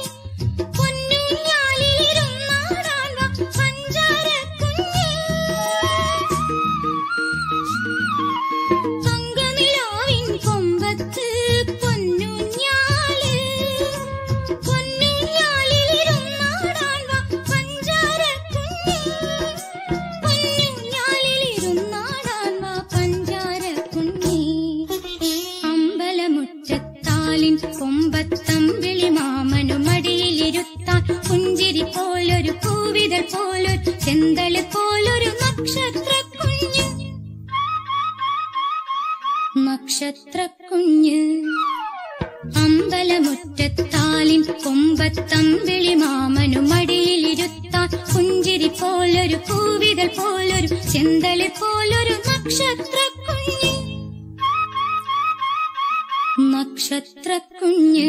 പൊന്നൂഞ്ഞാലിലിരുന്നാടാൻ വാ പഞ്ചാരക്കുഞ്ഞ് തങ്കനിലാവിൻ കൊമ്പത്ത് പൊന്നൂഞ്ഞാല് പൊന്നൂഞ്ഞാലിലിരുന്നാടാൻ വാ പഞ്ചാരക്കുഞ്ഞ് പൊന്നൂഞ്ഞാലിലിരുന്നാടാൻ വാ പഞ്ചാരക്കുഞ്ഞി അമ്പലമുറ്റത്താലിൻ കൊമ്പത്തമ്പിളി മാമനു മടിയിലിരുത്താൻ പുഞ്ചിരി പോലൊരു പൂവിതൾ പോലൊരു ചെന്തളി പോലൊരു നക്ഷത്രക്കുഞ്ഞ് നക്ഷത്രക്കുഞ്ഞ് അമ്പലമുറ്റത്താലിൻ കൊമ്പത്തമ്പിളി മാമനു മടിയിലിരുത്താൻ പുഞ്ചിരി പോലൊരു പൂവിതൾ പോലൊരു ചെന്തളി പോലൊരു നക്ഷത്രക്കുഞ്ഞ് നക്ഷത്രക്കുഞ്ഞ്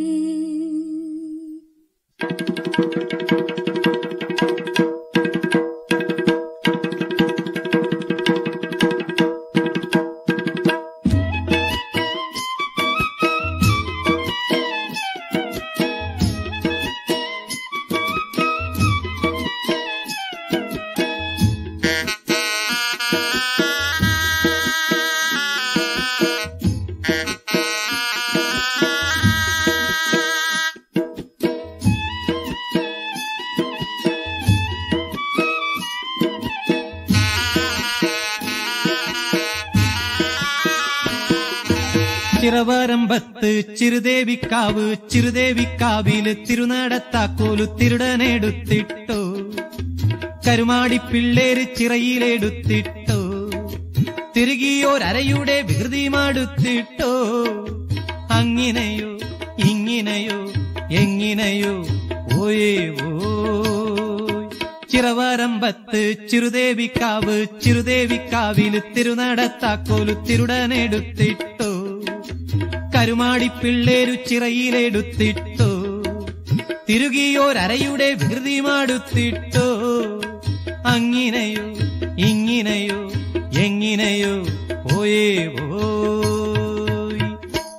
ചിറവരമ്പത്ത് ചിറുദേവിക്കാവ് ചിറുദേവിക്കാവില് തിരുനടത്താക്കോലു തിരുടനെടുത്തിട്ടോ കരുമാടി പിള്ളേര് ചിറയിലെടുത്തിട്ടോ തിരുകിയോരരയുടെ വികൃതി മാടുത്തിട്ടോ അങ്ങിനെയോ ഇങ്ങിനെയോ എങ്ങിനെയോ ഓയേ ഓയ് ചിറവരമ്പത്ത് ചിറുദേവിക്കാവ് ചിറുദേവിക്കാവില് തിരുനടത്താക്കോലു തിരുടനെടുത്തിട്ടോ കരുമാടി പിള്ളേരു ചിറയിലെടുത്തിട്ടോ തിരുകിയോരരയുടെ വികൃതി മാടുത്തിട്ടോ അങ്ങിനെയോ ഇങ്ങിനെയോ എങ്ങിനെയോ ഓയേ ഓയ്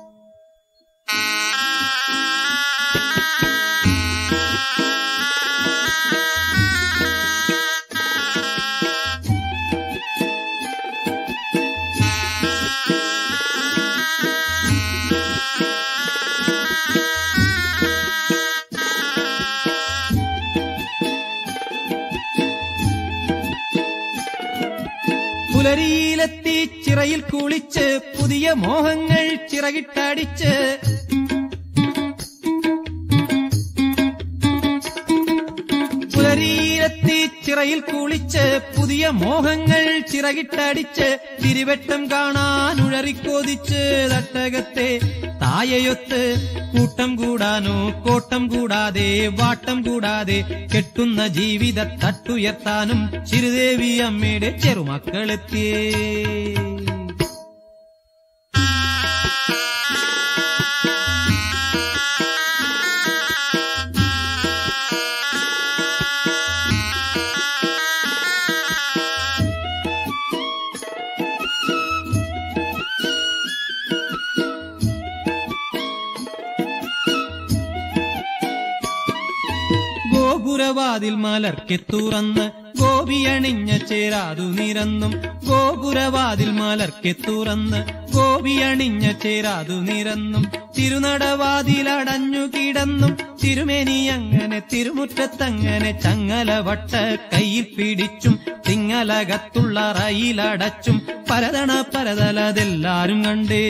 പുലരിയിലെത്തി ചിറയിൽ കുളിച്ച് പുതിയ മോഹങ്ങൾ ചിറകിട്ടടിച്ച് തിറയിൽ കുളിച്ച് പുതിയ മോഹങ്ങൾ ചിറകിട്ടടിച്ച് തിരുവെട്ടം കാണാൻ ഉഴറിക്കോതിച്ച് തട്ടകത്തെ തായയൊത്ത് കൂട്ടം കൂടാനോ കോട്ടം കൂടാതെ വാട്ടം കൂടാതെ കെട്ടുന്ന ജീവിത തട്ടുയർത്താനും ചിരുദേവി അമ്മയുടെ ചെറുമക്കളെത്തിയേ ഗോപുരവാതിൽ മലർക്കെ തുറന്ന് ഗോപിയണിഞ്ഞ ചേരാതു നിരന്നും ഗോപുരവാതിൽ മലർക്കെ തുറന്ന് ഗോപിയണിഞ്ഞ ചേരാതു നിരന്നും തിരുനടവാതിലടഞ്ഞു കിടന്നും തിരുമേനി അങ്ങനെ തിരുമുറ്റത്തങ്ങനെ ചങ്ങലവട്ട കയ്യിൽ പിടിച്ചും തിങ്ങലകത്തുള്ള റയിലടച്ചും പരതണ പരതലതെല്ലാരും കണ്ടേ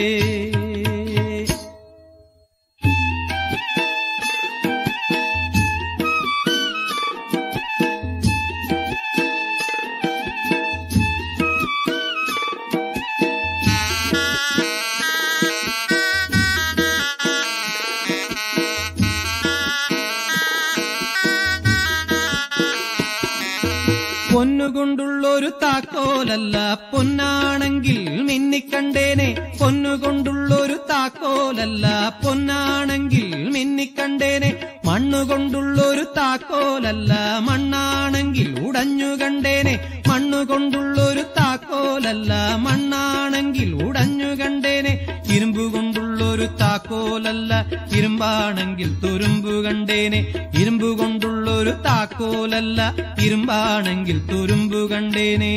പൊന്നുകൊണ്ടുള്ളൊരു താക്കോലല്ല പൊന്നാണെങ്കിൽ മിന്നിക്കണ്ടേനെ പൊന്നുകൊണ്ടുള്ളൊരു താക്കോലല്ല പൊന്നാണെങ്കിൽ മിന്നിക്കണ്ടേനെ മണ്ണുകൊണ്ടുള്ളൊരു താക്കോലല്ല മണ്ണാണെങ്കിൽ ഉടഞ്ഞു കണ്ടേനെ മണ്ണുകൊണ്ടുള്ളൊരു താക്കോലല്ല മണ്ണാണെങ്കിൽ ഉടഞ്ഞു കണ്ടേനെ ഇരുമ്പ് കൊണ്ടുള്ളൊരു താക്കോലല്ല ഇരുമ്പാണെങ്കിൽ തുരുമ്പു കണ്ടേനെ ഇരുമ്പ് കൊണ്ടുള്ളൊരു താക്കോലല്ല ഇരുമ്പാണെങ്കിൽ തുരുമ്പു കണ്ടേനെ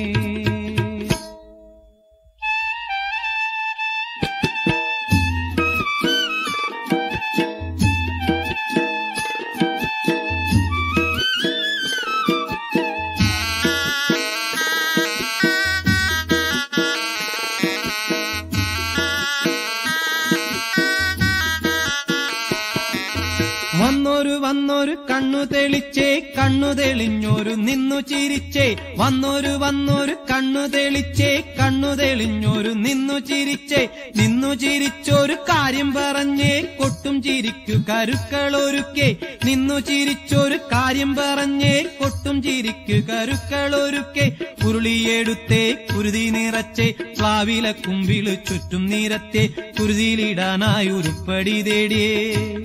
വന്നൊരു വന്നൊരു കണ്ണു തെളിച്ചേ കണ്ണു തെളിഞ്ഞൊരു നിന്നു ചിരിച്ചേ വന്നൊരു വന്നൊരു കണ്ണു തെളിച്ചേ കണ്ണു തെളിഞ്ഞൊരു നിന്നു ചിരിച്ചേ നിന്നു ചിരിച്ചൊരു കാര്യം പറഞ്ഞേ കൊട്ടും ചിരിക്കു കരുക്കളൊരുക്കേ നിന്നു ചിരിച്ചൊരു കാര്യം പറഞ്ഞേ കൊട്ടും ചിരിക്കു കരുക്കളൊരുക്കേ ഉരുളിയെടുത്തേ കുരുതി നിറച്ചേ പ്ലാവില കുമ്പിള് ചുറ്റും നിരത്തെ കുരുതിയിലിടാനായി ഉരുപ്പടി തേടിയേ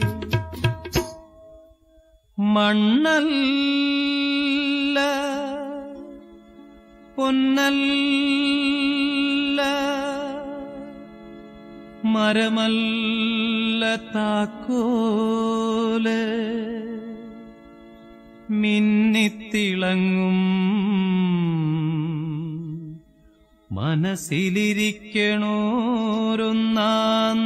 മണ്ണല്ല പൊന്നല്ല മരമല്ല താക്കോല് മിന്നിത്തിളങ്ങും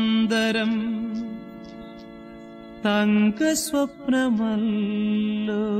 മനസ്സിലിരിക്കണോരൊന്നാന്തരം തങ്ക സ്വപ്നമല്ലോ